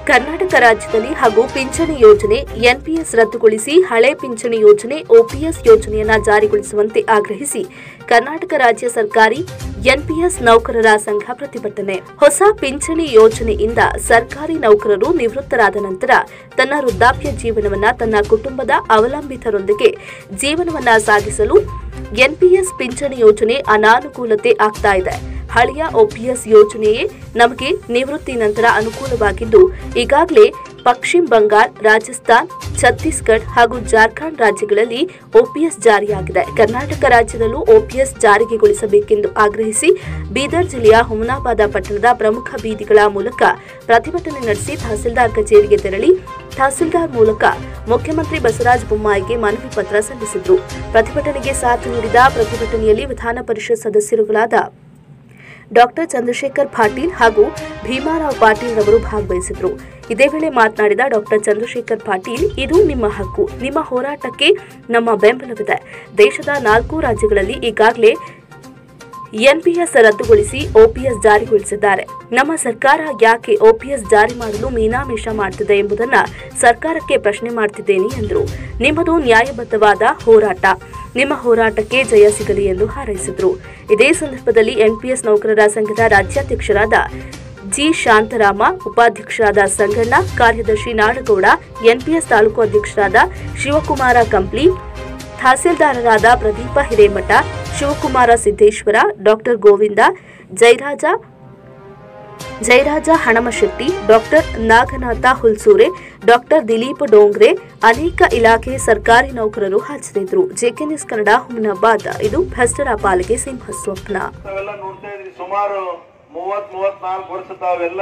ಕರ್ನಾಟಕ ರಾಜ್ಯದಲ್ಲಿ ಹಾಗೂ ಪಿಂಚಣಿ ಯೋಜನೆ ಎನ್ಪಿಎಸ್ ರದ್ದುಗೊಳಿಸಿ ಹಳೆ ಪಿಂಚಣಿ ಯೋಜನೆ ಒಪಿಎಸ್ ಯೋಜನೆಯನ್ನ ಜಾರಿಗೊಳಿಸುವಂತೆ ಆಗ್ರಹಿಸಿ ಕರ್ನಾಟಕ ರಾಜ್ಯ ಸರ್ಕಾರಿ ಎನ್ಪಿಎಸ್ ನೌಕರರ ಸಂಘ ಪ್ರತಿಭಟನೆ ಹೊಸ ಪಿಂಚಣಿ ಯೋಜನೆಯಿಂದ ಸರ್ಕಾರಿ ನೌಕರರು ನಿವೃತ್ತರಾದ ನಂತರ ತನ್ನ ವೃದ್ಧಾಪ್ಯ ಜೀವನವನ್ನ ತನ್ನ ಕುಟುಂಬದ ಅವಲಂಬಿತರೊಂದಿಗೆ ಜೀವನವನ್ನ ಸಾಗಿಸಲು ಎನ್ಪಿಎಸ್ ಪಿಂಚಣಿ ಯೋಜನೆ ಅನಾನುಕೂಲತೆ ಆಗ್ತಾ ಇದೆ ಹಳೆಯ ಒಪಿಎಸ್ ಯೋಜನೆಯೇ ನಮಗೆ ನಿವೃತ್ತಿ ನಂತರ ಅನುಕೂಲವಾಗಿದ್ದು ಈಗಾಗಲೇ ಪಶ್ಚಿಮ ಬಂಗಾಳ ರಾಜಸ್ಥಾನ್ ಛತ್ತೀಸ್ಗಢ ಹಾಗೂ ಜಾರ್ಖಂಡ್ ರಾಜ್ಯಗಳಲ್ಲಿ ಒಪಿಎಸ್ ಜಾರಿಯಾಗಿದೆ ಕರ್ನಾಟಕ ರಾಜ್ಯದಲ್ಲೂ ಒಪಿಎಸ್ ಜಾರಿಗೆಗೊಳಿಸಬೇಕೆಂದು ಆಗ್ರಹಿಸಿ ಬೀದರ್ ಜಿಲ್ಲೆಯ ಹುಮನಾಬಾದ ಪಟ್ಟಣದ ಪ್ರಮುಖ ಬೀದಿಗಳ ಮೂಲಕ ಪ್ರತಿಭಟನೆ ನಡೆಸಿ ತಹಸೀಲ್ದಾರ್ ಕಚೇರಿಗೆ ತೆರಳಿ ತಹಸೀಲ್ದಾರ್ ಮೂಲಕ ಮುಖ್ಯಮಂತ್ರಿ ಬಸವರಾಜ ಬೊಮ್ಮಾಯಿಗೆ ಮನವಿ ಪತ್ರ ಸಲ್ಲಿಸಿದ್ರು ಪ್ರತಿಭಟನೆಗೆ ಸಾಥ್ ನೀಡಿದ ಪ್ರತಿಭಟನೆಯಲ್ಲಿ ವಿಧಾನ ಪರಿಷತ್ ಸದಸ್ಯರುಗಳಾದ ಡಾಕ್ಟರ್ ಚಂದ್ರಶೇಖರ್ ಪಾಟೀಲ್ ಹಾಗೂ ಭೀಮಾರಾವ್ ಪಾಟೀಲ್ ರವರು ಭಾಗವಹಿಸಿದ್ರು ಇದೇ ವೇಳೆ ಮಾತನಾಡಿದ ಡಾಕ್ಟರ್ ಚಂದ್ರಶೇಖರ್ ಪಾಟೀಲ್ ಇದು ನಿಮ್ಮ ಹಕ್ಕು ನಿಮ್ಮ ಹೋರಾಟಕ್ಕೆ ನಮ್ಮ ಬೆಂಬಲವಿದೆ ದೇಶದ ನಾಲ್ಕು ರಾಜ್ಯಗಳಲ್ಲಿ ಈಗಾಗಲೇ ಎನ್ಪಿಎಸ್ ರದ್ದುಗೊಳಿಸಿ ಒಪಿಎಸ್ ಜಾರಿಗೊಳಿಸಿದ್ದಾರೆ ನಮ್ಮ ಸರ್ಕಾರ ಯಾಕೆ ಒಪಿಎಸ್ ಜಾರಿ ಮಾಡಲು ಮೀನಾಮೇಷ ಮಾಡುತ್ತಿದೆ ಎಂಬುದನ್ನು ಸರ್ಕಾರಕ್ಕೆ ಪ್ರಶ್ನೆ ಮಾಡ್ತಿದ್ದೇನೆ ಎಂದರು ನಿಮ್ಮದು ನ್ಯಾಯಬದ್ಧವಾದ ಹೋರಾಟ ನಿಮ್ಮ ಹೋರಾಟಕ್ಕೆ ಜಯ ಸಿಗಲಿ ಎಂದು ಹಾರೈಸಿದರು ಇದೇ ಸಂದರ್ಭದಲ್ಲಿ ಎನ್ಪಿಎಸ್ ನೌಕರರ ಸಂಘದ ರಾಜ್ಯಾಧ್ಯಕ್ಷರಾದ ಜಿ ಶಾಂತರಾಮ ಉಪಾಧ್ಯಕ್ಷರಾದ ಸಂಗಣ್ಣ ಕಾರ್ಯದರ್ಶಿ ನಾಡಗೌಡ ಎನ್ಪಿಎಸ್ ತಾಲೂಕು ಅಧ್ಯಕ್ಷರಾದ ಶಿವಕುಮಾರ ಕಂಪ್ಲಿ ತಹಸೀಲ್ದಾರರಾದ Pradeep Hiremath Shivakumar Siddeshwar doctor Govind Jayaraj Jayaraj Hanamshetty doctor Naganath Hulsure doctor Dilip Dongre ಅನೇಕ ಇಲಾಖೆ ಸರ್ಕಾರಿ ನೌಕರರು ಹಾಜರಿದ್ದರು ಜೆಕೆ ನ್ಯೂಸ್ ಕನ್ನಡ ಹುಮನಾಬಾದ್ ಇದು ಭ್ರಷ್ಟರ ಪಾಲಿಗೆ ಸಿಂಹ ಸ್ವಪ್ನ ತಾವೆಲ್ಲ ನೋಡ್ತಾ ಇದ್ರಿ ಸುಮಾರು ಮೂವತ್ ಮೂವತ್ನಾಲ್ಕು ವರ್ಷ ತಾವೆಲ್ಲ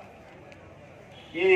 ಈ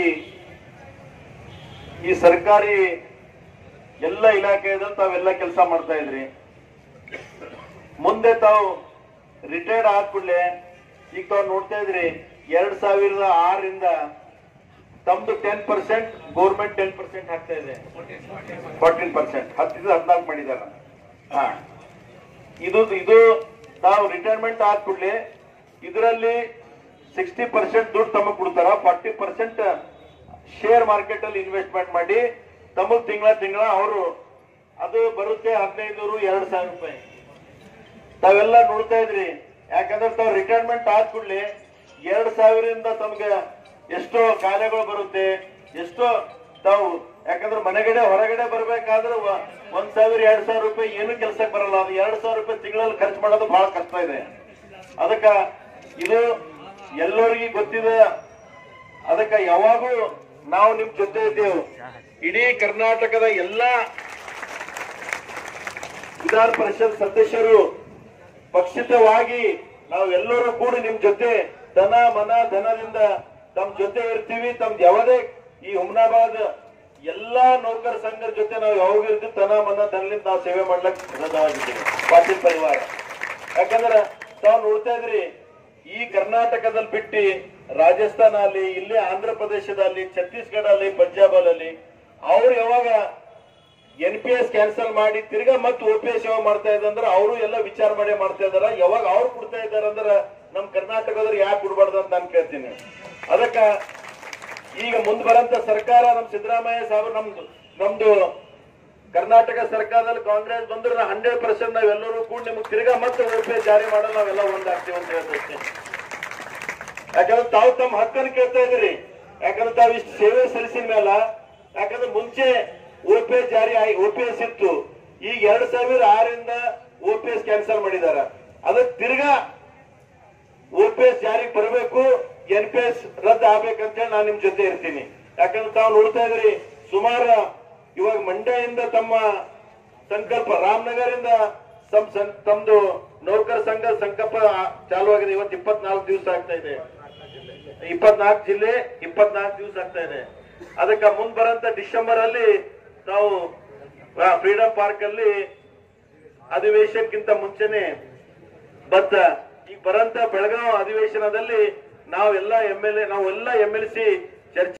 ಈ ಸರ್ಕಾರಿ ಎಲ್ಲ ಇಲಾಖೆಯಲ್ಲಿ ತಾವೆಲ್ಲ ಕೆಲಸ ಮಾಡ್ತಾ ಇದ್ರಿ ಮುಂದೆ ತಾವು ರಿಟೈರ್ಡ್ ಆದ್ಕೂಡ್ಲೆ ಈಗ ತಾವು ನೋಡ್ತಾ ಇದ್ರಿ ಎರಡ್ ಸಾವಿರದ ಆರರಿಂದ ತಮ್ದು ten percent government ten percent ಹಾಕ್ತಾ ಇದೆ ಫೋರ್ಟೀನ್ ಪರ್ಸೆಂಟ್ ಹತ್ತಿದ ಹದಿನಾಲ್ಕು ಮಾಡಿದಾರ ಹಾ ಇದು ಇದು ತಾವು ರಿಟೈರ್ಮೆಂಟ್ ಆದ ಕೂಡಲೇ ಇದರಲ್ಲಿ ಸಿಕ್ಸ್ಟಿ ಪರ್ಸೆಂಟ್ ದುಡ್ಡು ತಮಗ್ ಕೊಡ್ತಾರ ಫಾರ್ಟಿ ಪರ್ಸೆಂಟ್ ಶೇರ್ ಮಾರ್ಕೆಟ್ ಅಲ್ಲಿ ಇನ್ವೆಸ್ಟ್ಮೆಂಟ್ ಮಾಡಿ ತಮಗ್ ತಿಂಗಳ ತಿಂಗಳ ಅವರು ಅದು ಬರುತ್ತೆ ಹದಿನೈದು ಎರಡು ಸಾವಿರ ರೂಪಾಯಿ ತಾವೆಲ್ಲ ನೋಡ್ತಾ ಇದ್ರಿ ಯಾಕಂದ್ರೆ ತಾವು ರಿಟೈರ್ಮೆಂಟ್ ಆದ ಕೂಡಲೇ ಎರಡ್ ಸಾವಿರದಿಂದ ತಮ್ಗೆ ಎಷ್ಟೋ ಕಾರ್ಯಗಳು ಬರುತ್ತೆ ಎಷ್ಟೋ ತಾವು ಯಾಕಂದ್ರೆ ಮನೆಗಡೆ ಹೊರಗಡೆ ಬರ್ಬೇಕಾದ್ರೆ ವ- ಒಂದ್ ಸಾವಿರ ಎರಡ್ ಸಾವಿರ ರೂಪಾಯಿ ಏನು ಕೆಲ್ಸಕ್ಕೆ ಬರಲ್ಲ ಅದು ಎರಡ್ ಸಾವಿರ ರೂಪಾಯಿ ತಿಂಗಳಲ್ಲಿ ಖರ್ಚು ಮಾಡೋದು ಬಹಳ ಕಷ್ಟ ಇದೆ ಅದಕ್ಕ ಇದು ಎಲ್ಲರಿಗೂ ಗೊತ್ತಿದೆ ಅದಕ್ಕ ಯಾವಾಗೂ ನಾವು ನಿಮ್ ಜೊತೆ ಇದ್ದೇವೆ ಇಡೀ ಕರ್ನಾಟಕದ ಎಲ್ಲಾ ವಿಧಾನ ಪರಿಷತ್ ಸದಸ್ಯರು ಪಕ್ಷಿತವಾಗಿ ನಾವು ಎಲ್ಲರೂ ಕೂಡಿ ನಿಮ್ ಜೊತೆ ಧನ ಮನ ಧನದಿಂದ ತಮ್ಮ ಜೊತೆ ಇರ್ತೀವಿ ತಮ್ದು ಯಾವುದೇ ಈ ಹುಮ್ನಾಬಾದ್ ಎಲ್ಲಾ ನೌಕರ ಸಂಘದ ಜೊತೆ ನಾವು ಯಾವಾಗ ಇರ್ತೀವಿ ತನ ಮನ ಧನದಿಂದ ನಾವು ಸೇವೆ ಮಾಡ್ಲಕ್ ಸಿದ್ಧವಾಗಿದ್ದೀವಿ ಪಾಟೀಲ್ ಪರಿವಾರ ಯಾಕಂದ್ರೆ ತಾವು ನೋಡ್ತಾ ಇದ್ರಿ ಈ ಕರ್ನಾಟಕದಲ್ಲಿ ಬಿಟ್ಟು ರಾಜಸ್ಥಾನ ಅಲ್ಲಿ ಇಲ್ಲಿ ಆಂಧ್ರ ಪ್ರದೇಶದಲ್ಲಿ ಛತ್ತೀಸ್ಗಢ ಅಲ್ಲಿ ಪಂಜಾಬ್ ಅಲ್ಲಿ ಅವ್ರು ಯಾವಾಗ ಎನ್ ಪಿ ಎಸ್ ಕ್ಯಾನ್ಸಲ್ ಮಾಡಿ ತಿರ್ಗಾ ಮತ್ತೆ ಒ ಪಿ ಎಸ್ ಯಾವಾಗ ಮಾಡ್ತಾ ಇದ್ದಾರೆ ಅಂದ್ರೆ ಅವರು ಎಲ್ಲ ವಿಚಾರ ಮಾಡಿ ಮಾಡ್ತಾ ಇದಾರ ಯಾವಾಗ ಅವ್ರು ಕೊಡ್ತಾ ಇದಾರೆ ಅಂದ್ರೆ ನಮ್ ಕರ್ನಾಟಕದವ್ರು ಯಾಕೆ ಕೊಡ್ಬಾರ್ದು ಅಂತ ನಾನು ಕೇಳ್ತೀನಿ ಅದಕ್ಕ ಈಗ ಮುಂದ್ ಬರಂತ ಸರ್ಕಾರ ನಮ್ ಸಿದ್ದರಾಮಯ್ಯ ಸಾಹೇಬ್ ನಮ್ದು ನಮ್ದು ಕರ್ನಾಟಕ ಸರ್ಕಾರದಲ್ಲಿ ಕಾಂಗ್ರೆಸ್ ಬಂದ್ರೆ ಹಂಡ್ರೆಡ್ ಪರ್ಸೆಂಟ್ ನಾವೆಲ್ಲರೂ ಕೂಡ ನಿಮ್ಗೆ ತಿರ್ಗಾ ಮತ್ತೆ ಒ ಪಿ ಎಸ್ ಜಾರಿ ಮಾಡಲು ನಾವೆಲ್ಲ ಒಂದಾಗ್ತೀವಿ ಅಂತ ಹೇಳ್ತೇನೆ ಯಾಕಂದ್ರೆ ತಾವು ತಮ್ಮ ಹಕ್ಕನ್ನು ಕೇಳ್ತಾ ಇದ್ದೀರಿ ಯಾಕಂದ್ರೆ ತಾವು ಇಷ್ಟು ಸೇವೆ ಸಲ್ಲಿಸಿದ ಮೇಲ ಯಾಕಂದ್ರೆ ಮುಂಚೆ ಓಪಿಎಸ್ ಜಾರಿ ಆಗಿ ಓಪಿಎಸ್ ಇತ್ತು ಈಗ ಎರಡ್ ಸಾವಿರ ಆರರಿಂದ ಓಪಿಎಸ್ ಕ್ಯಾನ್ಸಲ್ ಮಾಡಿದಾರ ಅದಕ್ಕೆ ತಿರ್ಗಾ ಓಪಿಎಸ್ ಜಾರಿಗೆ ಬರಬೇಕು ಎನ್ ಪಿ ಎಸ್ ರದ್ದು ಆಗ್ಬೇಕಂತೇಳಿ ನಾನು ನಿಮ್ ಜೊತೆ ಇರ್ತೀನಿ ಯಾಕಂದ್ರೆ ತಾವು ನೋಡ್ತಾ ಇದ್ರಿ ಸುಮಾರು ಇವಾಗ ಮಂಡ್ಯದಿಂದ ತಮ್ಮ ಸಂಕಲ್ಪ ರಾಮನಗರಿಂದ ತಮ್ ಸಂ- ತಮ್ದು ನೌಕರ ಸಂಘ ಸಂಕಲ್ಪ ಚಾಲು ಆಗಿದೆ ಇವತ್ತು ಇಪ್ಪತ್ನಾಲ್ಕು ದಿವಸ ಆಗ್ತಾ ಇದೆ ಇಪ್ಪತ್ನಾಲ್ಕು ಜಿಲ್ಲೆ ಇಪ್ಪತ್ನಾಲ್ಕು ದಿವಸ ಆಗ್ತಾ ಇದೆ ಅದಕ್ಕೆ ಮುಂದ್ ಬರಂತ ಡಿಸೆಂಬರ್ ಅಲ್ಲಿ ನಾವು ಫ್ರೀಡಂ ಪಾರ್ಕ್ ಅಲ್ಲಿ ಅಧಿವೇಶನಕ್ಕಿಂತ ಮುಂಚೆನೆ ಬತ್ತ ಈಗ ಬರಂತ ಬೆಳಗಾವಿ ಅಧಿವೇಶನದಲ್ಲಿ ನಾವೆಲ್ಲ ಎಂ ಎಲ್ ಎ ನಾವೆಲ್ಲ ಎಂ ಎಲ್ ಸಿ